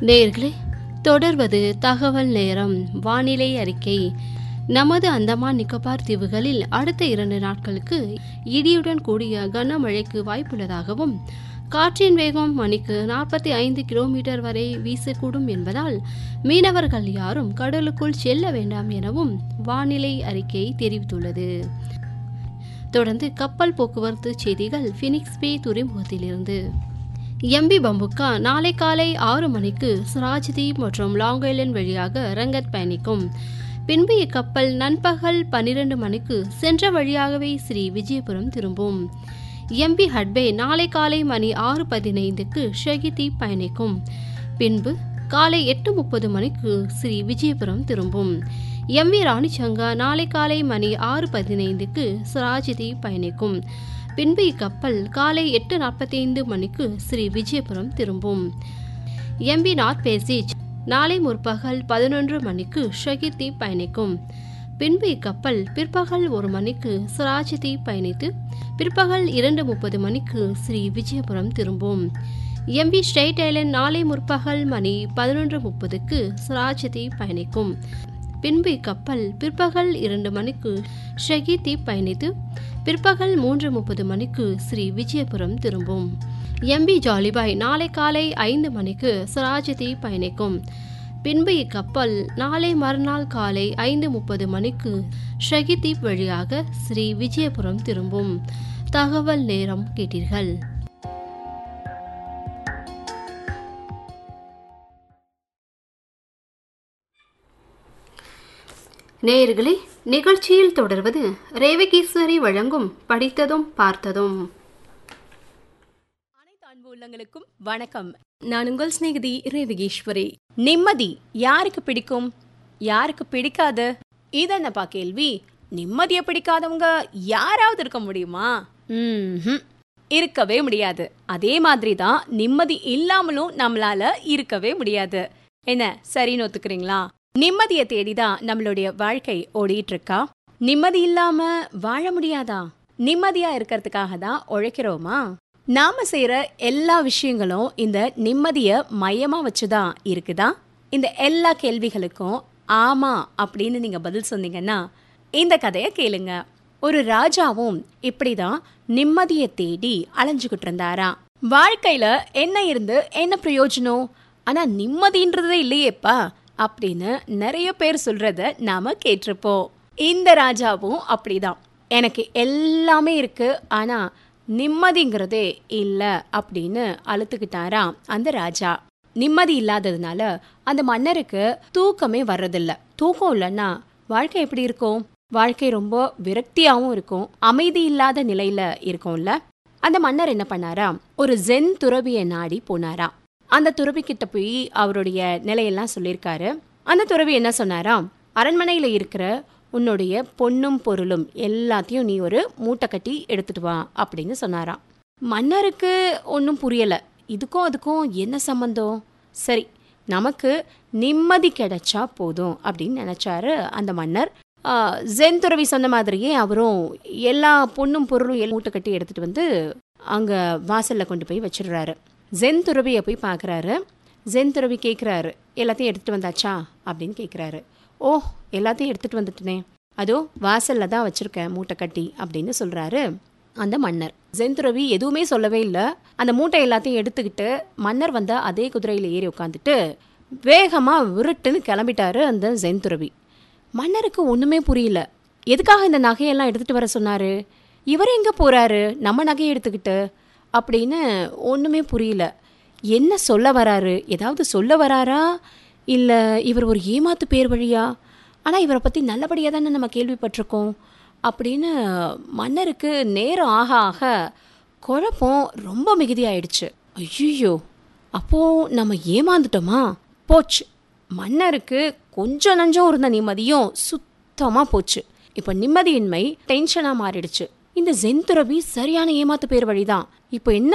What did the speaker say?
நேர்களே தொடர்வது தகவல் நேரம் வானிலை அறிக்கை நமது அந்தமான் நிக்கோபார் தீவுகளில் அடுத்த இரண்டு நாட்களுக்கு இடியுடன் கூடிய கனமழைக்கு வாய்ப்புள்ளதாகவும் காற்றின் வேகம் மணிக்கு நாற்பத்தி ஐந்து கிலோமீட்டர் வரை வீசக்கூடும் என்பதால் மீனவர்கள் யாரும் கடலுக்குள் செல்ல வேண்டாம் எனவும் வானிலை அறிக்கை தெரிவித்துள்ளது தொடர்ந்து கப்பல் போக்குவரத்து செய்திகள் ஃபினிக்ஸ் பே துறைமுகத்திலிருந்து எம்பி பம்புக்கா நாளை காலை ஆறு மணிக்கு சுராஜ்தீப் மற்றும் லாங் ஐலண்ட் வழியாக ரங்கத் பயணிக்கும் பின்பு இக்கப்பல் நண்பகல் பன்னிரண்டு மணிக்கு சென்ற வழியாகவே ஸ்ரீ விஜயபுரம் திரும்பும் எம்பி ஹட்பே நாளை காலை மணி ஆறு பதினைந்துக்கு ஷகிதீப் பயணிக்கும் பின்பு காலை எட்டு முப்பது மணிக்கு ஸ்ரீ விஜயபுரம் திரும்பும் எம்வி ராணிச்சங்கா நாளை காலை மணி ஆறு பதினைந்துக்கு சுராஜ்தீப் பயணிக்கும் பின்பு இக்கப்பல் காலை எட்டு நாற்பத்தைந்து மணிக்கு ஸ்ரீ விஜயபுரம் திரும்பும் எம்பி நார்த் பேசேஜ் நாளை முற்பகல் பதினொன்று மணிக்கு ஷகிதீப் பயணிக்கும் பின்பு இக்கப்பல் பிற்பகல் ஒரு மணிக்கு சுராஜ்தீப் பயணித்து பிற்பகல் இரண்டு முப்பது மணிக்கு ஸ்ரீ விஜயபுரம் திரும்பும் எம்பி ஸ்டேட் ஐலண்ட் நாளை முற்பகல் மணி பதினொன்று முப்பதுக்கு சுராஜ்தீப் பயணிக்கும் பின்பு இக்கப்பல் பிற்பகல் இரண்டு மணிக்கு ஷகிதீப் பயணித்து பிற்பகல் மூன்று முப்பது மணிக்கு ஸ்ரீ விஜயபுரம் திரும்பும் எம்பி ஜாலிபாய் நாளை காலை ஐந்து மணிக்கு சுராஜ்தீப் பயணிக்கும் பின்பு இக்கப்பல் நாளை மறுநாள் காலை ஐந்து முப்பது மணிக்கு ஷகிதீப் வழியாக ஸ்ரீ விஜயபுரம் திரும்பும் தகவல் நேரம் கேட்டீர்கள் நேயர்களே நிகழ்ச்சியில் தொடர்வது ரேவகீஸ்வரி வழங்கும் படித்ததும் பார்த்ததும் அனைத்து அன்பு உள்ளங்களுக்கும் வணக்கம் நான் உங்கள் சிநேகிதி ரேவகீஸ்வரி நிம்மதி யாருக்கு பிடிக்கும் யாருக்கு பிடிக்காது இதென்னப்பா கேள்வி நிம்மதியை பிடிக்காதவங்க யாராவது இருக்க முடியுமா ம்ஹும். இருக்கவே முடியாது அதே மாதிரி தான் நிம்மதி இல்லாமலும் நம்மளால இருக்கவே முடியாது என்ன சரின்னு ஒத்துக்கிறீங்களா நிம்மதியை தேடிதான் நம்மளுடைய வாழ்க்கை ஓடிட்டு இருக்கா நிம்மதி இல்லாம வாழ முடியாதா நிம்மதியா இருக்கிறதுக்காக தான் உழைக்கிறோமா நாம செய்யற எல்லா விஷயங்களும் இந்த நிம்மதிய மையமா வச்சுதான் இருக்குதா இந்த எல்லா கேள்விகளுக்கும் ஆமா அப்படின்னு நீங்க பதில் சொன்னீங்கன்னா இந்த கதைய கேளுங்க ஒரு ராஜாவும் இப்படிதான் நிம்மதியை தேடி அலைஞ்சுக்கிட்டு இருந்தாராம் வாழ்க்கையில என்ன இருந்து என்ன பிரயோஜனம் ஆனா நிம்மதின்றதே இல்லையேப்பா அப்படின்னு நிறைய பேர் சொல்றத நாம கேட்டிருப்போம் இந்த ராஜாவும் அப்படிதான் எனக்கு எல்லாமே இருக்கு ஆனா நிம்மதிங்கிறதே இல்ல அப்படின்னு அழுத்துக்கிட்டாராம் அந்த ராஜா நிம்மதி இல்லாததுனால அந்த மன்னருக்கு தூக்கமே வர்றதில்ல தூக்கம் இல்லைன்னா வாழ்க்கை எப்படி இருக்கும் வாழ்க்கை ரொம்ப விரக்தியாவும் இருக்கும் அமைதி இல்லாத நிலையில இருக்கும்ல அந்த மன்னர் என்ன பண்ணாராம் ஒரு ஜென் துறவியை நாடி போனாராம் அந்த துறவி கிட்ட போய் அவருடைய நிலையெல்லாம் சொல்லியிருக்காரு அந்த துறவி என்ன சொன்னாராம் அரண்மனையில இருக்கிற உன்னுடைய பொன்னும் பொருளும் எல்லாத்தையும் நீ ஒரு மூட்டை கட்டி எடுத்துட்டு வா அப்படின்னு சொன்னாராம் மன்னருக்கு ஒன்றும் புரியல இதுக்கும் அதுக்கும் என்ன சம்பந்தம் சரி நமக்கு நிம்மதி கிடைச்சா போதும் அப்படின்னு நினைச்சாரு அந்த மன்னர் ஆஹ், ஜென் துறவி சொன்ன மாதிரியே அவரும் எல்லா பொண்ணும் பொருளும் எல்லாம் மூட்டை கட்டி எடுத்துட்டு வந்து அங்க வாசல்ல கொண்டு போய் வச்சிடுறாரு ஜென் துறவியை போய் பார்க்குறாரு ஜென் துறவி கேட்குறாரு எல்லாத்தையும் எடுத்துட்டு வந்தாச்சா அப்படின்னு கேட்குறாரு ஓ எல்லாத்தையும் எடுத்துட்டு வந்துட்டனே அதோ வாசல்ல தான் வச்சிருக்கேன் மூட்டை கட்டி அப்படின்னு சொல்றாரு அந்த மன்னர் ஜென் துறவி எதுவுமே சொல்லவே இல்லை அந்த மூட்டை எல்லாத்தையும் எடுத்துக்கிட்டு மன்னர் வந்த அதே குதிரையில ஏறி உட்காந்துட்டு வேகமா விருட்டுன்னு கிளம்பிட்டாரு அந்த ஜென் துறவி மன்னருக்கு ஒண்ணுமே புரியல எதுக்காக இந்த நகையெல்லாம் எடுத்துட்டு வர சொன்னாரு இவர் எங்க போறாரு நம்ம நகையை எடுத்துக்கிட்டு அப்படின்னு ஒண்ணுமே புரியல என்ன சொல்ல வராரு ஏதாவது சொல்ல வராரா இல்ல இவர் ஒரு ஏமாத்து பேர் வழியா ஆனா இவரை பத்தி நல்லபடியா தானே நம்ம கேள்விப்பட்டிருக்கோம் அப்படின்னு மன்னருக்கு நேரம் ஆக ஆக குழப்பம் ரொம்ப மிகுதியாயிடுச்சு ஐயோ அப்போ நம்ம ஏமாந்துட்டோமா போச்சு மன்னருக்கு கொஞ்சம் நஞ்சம் இருந்த நிம்மதியும் சுத்தமா போச்சு இப்போ நிம்மதியின்மை டென்ஷனா மாறிடுச்சு இந்த ஜென் துறவி சரியான ஏமாத்து பேர் வழிதான் இப்போ என்ன